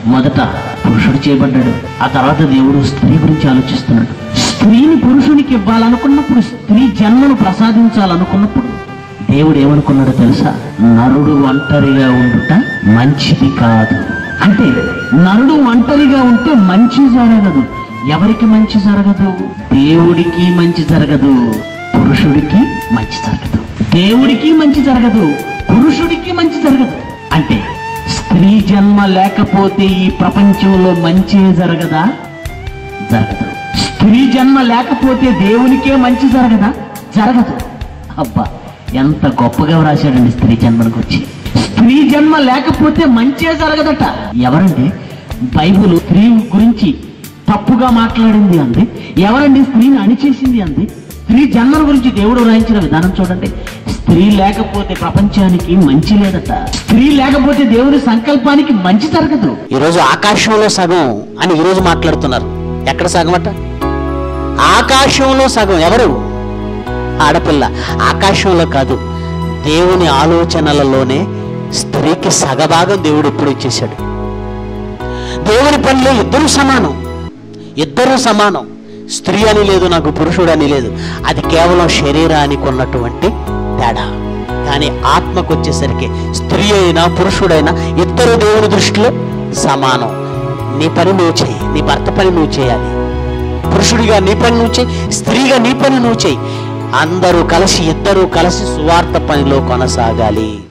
మొదట పురుషుడు చేయబడ్డాడు ఆ తర్వాత దేవుడు స్త్రీ గురించి ఆలోచిస్తున్నాడు స్త్రీని పురుషునికి ఇవ్వాలనుకున్నప్పుడు స్త్రీ జన్మను ప్రసాదించాలనుకున్నప్పుడు దేవుడు ఏమనుకున్నాడో తెలుసా నరుడు ఒంటరిగా ఉండుట మంచిది కాదు అంటే నరుడు ఒంటరిగా ఉంటే మంచి జరగదు ఎవరికి మంచి జరగదు దేవుడికి మంచి జరగదు పురుషుడికి మంచి జరగదు దేవుడికి మంచి జరగదు పురుషుడికి మంచి జరగదు అంటే స్త్రీ జన్మ లేకపోతే ఈ ప్రపంచంలో మంచి జరగదా జరగదు స్త్రీ జన్మ లేకపోతే దేవునికే మంచి జరగదా జరగదు అబ్బా ఎంత గొప్పగా వ్రాశాడండి స్త్రీ జన్మను గురించి స్త్రీ జన్మ లేకపోతే మంచే జరగదట ఎవరండి బైబుల్ స్త్రీ గురించి తప్పుగా మాట్లాడింది అంది ఎవరండి స్త్రీని అణిచేసింది అంది స్త్రీ జన్మల గురించి దేవుడు వ్రాయించిన విధానం చూడండి స్త్రీ లేకపోతే ప్రపంచానికి మంచి లేదట స్త్రీ లేకపోతే దేవుని సంకల్పానికి మంచి జరగదు ఈరోజు ఆకాశంలో సగం అని ఈరోజు మాట్లాడుతున్నారు ఎక్కడ సగం అట ఆకాశంలో సగం ఎవరు ఆడపిల్ల ఆకాశంలో కాదు దేవుని ఆలోచనలలోనే స్త్రీకి సగభాగం దేవుడు ఎప్పుడు ఇచ్చేశాడు దేవుని పనిలో ఇద్దరు సమానం ఇద్దరు సమానం స్త్రీ అని లేదు నాకు పురుషుడు అని లేదు అది కేవలం శరీరానికి ఉన్నటువంటి తేడా కానీ ఆత్మకు వచ్చేసరికి స్త్రీ అయినా పురుషుడైనా ఇద్దరు దేవుని దృష్టిలో సమానం నీ పని నువ్వు చేయి నీ భర్త పని నువ్వు చేయాలి పురుషుడిగా నీ పని నువ్వు చేయి స్త్రీగా నీ పని నువ్వు చేయి అందరూ కలిసి ఇద్దరూ కలిసి సువార్త పనిలో కొనసాగాలి